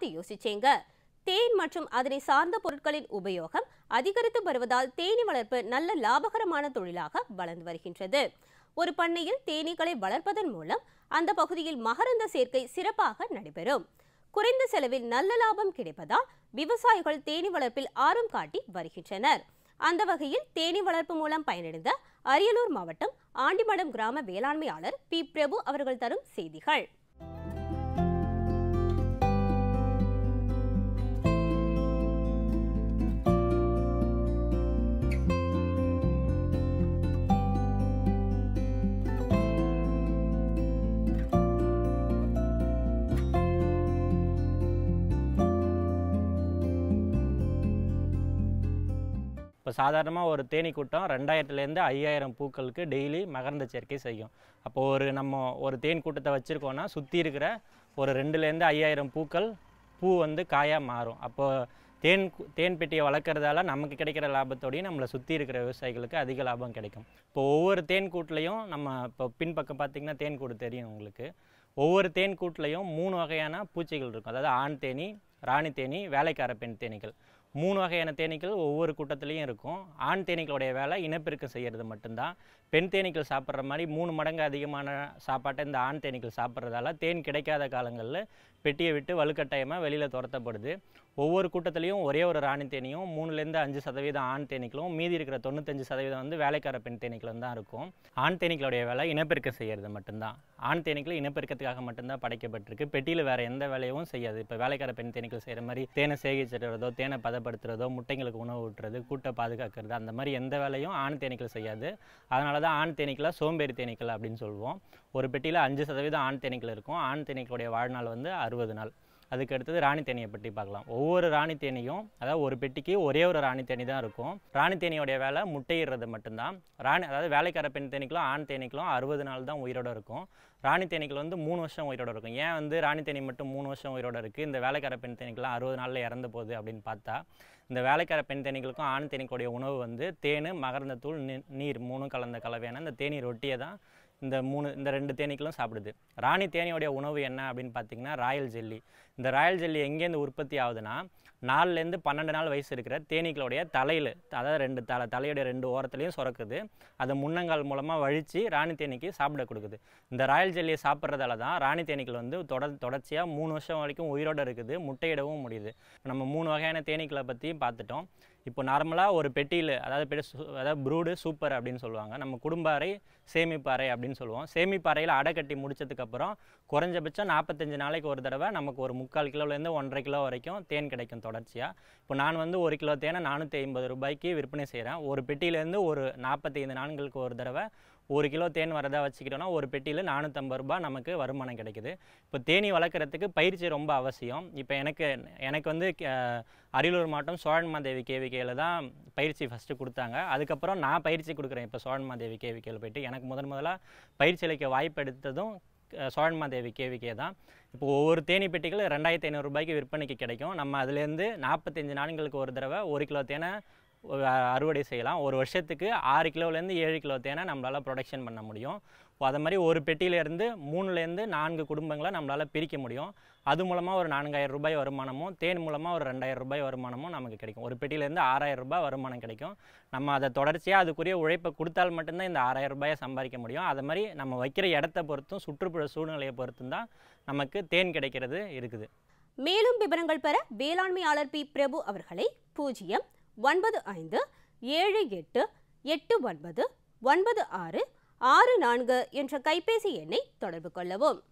பார்த்து யோசிச்சேங்க தேன் மற்றும் அதனை சார்ந்த பொருட்களின் உபயோகம் அதிகரித்து வருவதால் தேனீ வளர்ப்பு நல்ல லாபகரமான தொழிலாக வளர்ந்து வருகின்றது ஒரு பண்ணையில் தேனீக்களை வளர்ப்பதன் மூலம் அந்த பகுதியில் மகரந்த சேர்க்கை சிறப்பாக நடைபெறும் குறைந்த செலவில் நல்ல லாபம் கிடைப்பதால் விவசாயிகள் தேனீ வளர்ப்பில் ஆர்வம் காட்டி வருகின்றனர் அந்த வகையில் தேனீ வளர்ப்பு மூலம் பயனடைந்த அரியலூர் மாவட்டம் ஆண்டிமடம் கிராம வேளாண்மையாளர் பி பிரபு அவர்கள் தரும் செய்திகள் இப்போ சாதாரணமாக ஒரு தேனீ கூட்டம் ரெண்டாயிரத்துலேருந்து ஐயாயிரம் பூக்களுக்கு டெய்லி மகரந்த சேர்க்கை செய்யும் அப்போ ஒரு நம்ம ஒரு தேன் கூட்டத்தை வச்சுருக்கோன்னா சுற்றி இருக்கிற ஒரு ரெண்டுலேருந்து ஐயாயிரம் பூக்கள் பூ வந்து காயாக மாறும் அப்போ தேன் கு- தேன் பெட்டியை வளர்க்குறதால நமக்கு கிடைக்கிற லாபத்தோடையும் நம்மளை சுற்றி இருக்கிற விவசாயிகளுக்கு அதிக லாபம் கிடைக்கும் இப்போ ஒவ்வொரு தேன் கூட்லேயும் நம்ம இப்போ பின்பக்கம் பார்த்தீங்கன்னா தேன் கூடு தெரியும் உங்களுக்கு ஒவ்வொரு தேன் கூட்லேயும் மூணு வகையான பூச்சிகள் இருக்கும் அதாவது ஆண் தேனி ராணி தேனி வேலைக்கார பெண் தேனீக்கள் மூணு வகையான தேனீக்கள் ஒவ்வொரு கூட்டத்துலேயும் இருக்கும் ஆண் தேனீக்களுடைய வேலை இனப்பெருக்கம் செய்கிறது மட்டும்தான் பெண் தேனீக்கள் சாப்பிட்ற மாதிரி மூணு மடங்கு அதிகமான சாப்பாட்டை இந்த ஆண் தேனீக்கள் சாப்பிட்றதால தேன் கிடைக்காத காலங்களில் பெட்டியை விட்டு வலுக்கட்டாயமாக வெளியில் துரத்தப்படுது ஒவ்வொரு கூட்டத்துலேயும் ஒரே ஒரு ராணி தேனியும் மூணுலேருந்து அஞ்சு சதவீதம் ஆண் தேனீக்களும் மீதி இருக்கிற தொண்ணூத்தஞ்சு சதவீதம் வந்து வேலைக்கார பெண் தேனீக்களும் தான் இருக்கும் ஆண் தேனீக்களுடைய வேலை இனப்பெருக்கம் செய்கிறது மட்டும்தான் ஆண் தேனீக்கள் இனப்பெருக்கத்துக்காக மட்டும்தான் படைக்கப்பட்டிருக்கு பெட்டியில் வேறு எந்த வேலையும் செய்யாது இப்போ வேலைக்கார பெண் தேனீக்கள் செய்கிற மாதிரி தேனை சேகிச்சிடுறதோ தேனை பதப்படுத்துறதோ முட்டைங்களுக்கு உணவு ஊட்டுறது கூட்டை பாதுகாக்கிறது அந்த மாதிரி எந்த வேலையும் ஆண் தேனீக்கள் செய்யாது அதனால தான் ஆண் தேனீக்களை சோம்பேறி தேனீக்கள் அப்படின்னு சொல்லுவோம் ஒரு பெட்டியில் அஞ்சு சதவீதம் ஆண் தேனீக்கள் இருக்கும் ஆண் தேனீக்களுடைய வாழ்நாள் வந்து அறுபது நாள் அதுக்கு அடுத்தது ராணி தேனியை பற்றி பார்க்கலாம் ஒவ்வொரு ராணி தேனியும் அதாவது ஒரு பெட்டிக்கு ஒரே ஒரு ராணி தேனி தான் இருக்கும் ராணி தேனியோடைய வேலை முட்டையிடுறது மட்டும்தான் ராணி அதாவது வேலைக்கார பெண் தேனீக்களும் ஆண் தேனீக்களும் அறுபது நாள் தான் உயிரோட இருக்கும் ராணி தேனீக்கள் வந்து மூணு வருஷம் உயிரோட இருக்கும் ஏன் வந்து ராணி தேனி மட்டும் மூணு வருஷம் உயிரோட இருக்குது இந்த வேலைக்கார பெண் தேனீக்கெல்லாம் அறுபது நாளில் இறந்து போகுது அப்படின்னு பார்த்தா இந்த வேலைக்கார பெண் தேனீக்களுக்கும் ஆண் தேனீக்களுடைய உணவு வந்து தேன் மகரந்தத்தூள் நீ- நீர் மூணும் கலந்த கலவையான இந்த தேநீர் ரொட்டியை தான் இந்த மூணு இந்த ரெண்டு தேனீக்களும் சாப்பிடுது ராணி தேனியோடைய உணவு என்ன அப்படின்னு பார்த்தீங்கன்னா ராயல் ஜெல்லி இந்த ராயல் ஜெல்லி எங்கேருந்து உற்பத்தி ஆகுதுன்னா நாலுலேருந்து பன்னெண்டு நாள் வயசு இருக்கிற தேனீக்களுடைய தலையில் அதாவது ரெண்டு தலை தலையுடைய ரெண்டு ஓரத்துலையும் சுரக்குது அதை முன்னங்கால் மூலமாக வழித்து ராணி தேனீக்கு சாப்பிட கொடுக்குது இந்த ராயல் ஜெல்லியை சாப்பிட்றதால தான் ராணி தேனீக்கள் வந்து தொடர் தொடர்ச்சியாக மூணு வருஷம் வரைக்கும் உயிரோடு இருக்குது முட்டையிடவும் முடியுது நம்ம மூணு வகையான தேனீக்களை பற்றியும் பார்த்துட்டோம் இப்போ நார்மலாக ஒரு பெட்டியில் அதாவது பெட்டி சு- அதாவது ப்ரூடு சூப்பர் அப்படின்னு சொல்லுவாங்க நம்ம குடும்ப அறை சேமிப்பு அறை அப்படின்னு சொல்லுவோம் சேமிப்பு அறையில் அடை கட்டி முடிச்சதுக்கப்புறம் குறைஞ்சபட்சம் நாற்பத்தஞ்சு நாளைக்கு ஒரு தடவை நமக்கு ஒரு முக்கால் கிலோலேருந்து ஒன்றரை கிலோ வரைக்கும் தேன் கிடைக்கும் தொடர்ச்சியாக இப்போ நான் வந்து ஒரு கிலோ தேனை நானூற்றி ஐம்பது ரூபாய்க்கு விற்பனை செய்கிறேன் ஒரு பெட்டியிலேருந்து ஒரு நாற்பத்தைந்து நாட்களுக்கு ஒரு தடவை ஒரு கிலோ தேன் வரதா வச்சுக்கிட்டோம்னா ஒரு பெட்டியில் நானூற்றம்பது ரூபாய் நமக்கு வருமானம் கிடைக்குது இப்போ தேனி வளர்க்குறதுக்கு பயிற்சி ரொம்ப அவசியம் இப்போ எனக்கு எனக்கு வந்து அஹ், அரியலூர் மாவட்டம் சோழன்மாதேவி கேவிக்கையில் தான் பயிற்சி ஃபஸ்ட்டு கொடுத்தாங்க அதுக்கப்புறம் நான் பயிற்சி கொடுக்குறேன் இப்போ சோழன்மாதேவி கேவிக்கையில் போயிட்டு எனக்கு முதன் முதலாக பயிற்சி அளிக்க வாய்ப்பு எடுத்ததும் அஹ், சோழன்மாதேவி கேவிக்கே தான் இப்போ ஒவ்வொரு தேனி பெட்டிகள் ரெண்டாயிரத்தி ஐநூறு ரூபாய்க்கு விற்பனைக்கு கிடைக்கும் நம்ம அதுலேருந்து நாற்பத்தஞ்சு நாட்களுக்கு ஒரு தடவை ஒரு கிலோ தேனை ஒரு அ- அறுவடை செய்யலாம் ஒரு வருஷத்துக்கு ஆறு கிலோலேருந்து ஏழு கிலோ தேனை நம்மளால் ப்ரொடக்ஷன் பண்ண முடியும் இப்போ அது மாதிரி ஒரு பெட்டியிலேருந்து மூணுலேருந்து நான்கு குடும்பங்களை நம்மளால் பிரிக்க முடியும் அது மூலமாக ஒரு நான்காயிரம் ரூபாய் வருமானமும் தேன் மூலமாக ஒரு ரெண்டாயிரம் ரூபாய் வருமானமும் நமக்கு கிடைக்கும் ஒரு பெட்டியிலேருந்து ஆறாயிரம் ரூபாய் வருமானம் கிடைக்கும் நம்ம அதை தொடர்ச்சியாக அதுக்குரிய உழைப்பை கொடுத்தால் மட்டும்தான் இந்த ஆறாயிரம் ரூபாயை சம்பாதிக்க முடியும் அது மாதிரி நம்ம வைக்கிற இடத்த பொறுத்தும் சுற்றுப்புற சூழ்நிலையை பொறுத்தும் தான் நமக்கு தேன் கிடைக்கிறது இருக்குது மேலும் விவரங்கள் பெற வேளாண்மையாளர் பி பிரபு அவர்களை பூஜ்ஜியம் ஒன்பது ஐந்து ஏழு எட்டு எட்டு ஒன்பது ஒன்பது ஆறு ஆறு நான்கு என்ற கைபேசி எண்ணை தொடர்பு கொள்ளவும்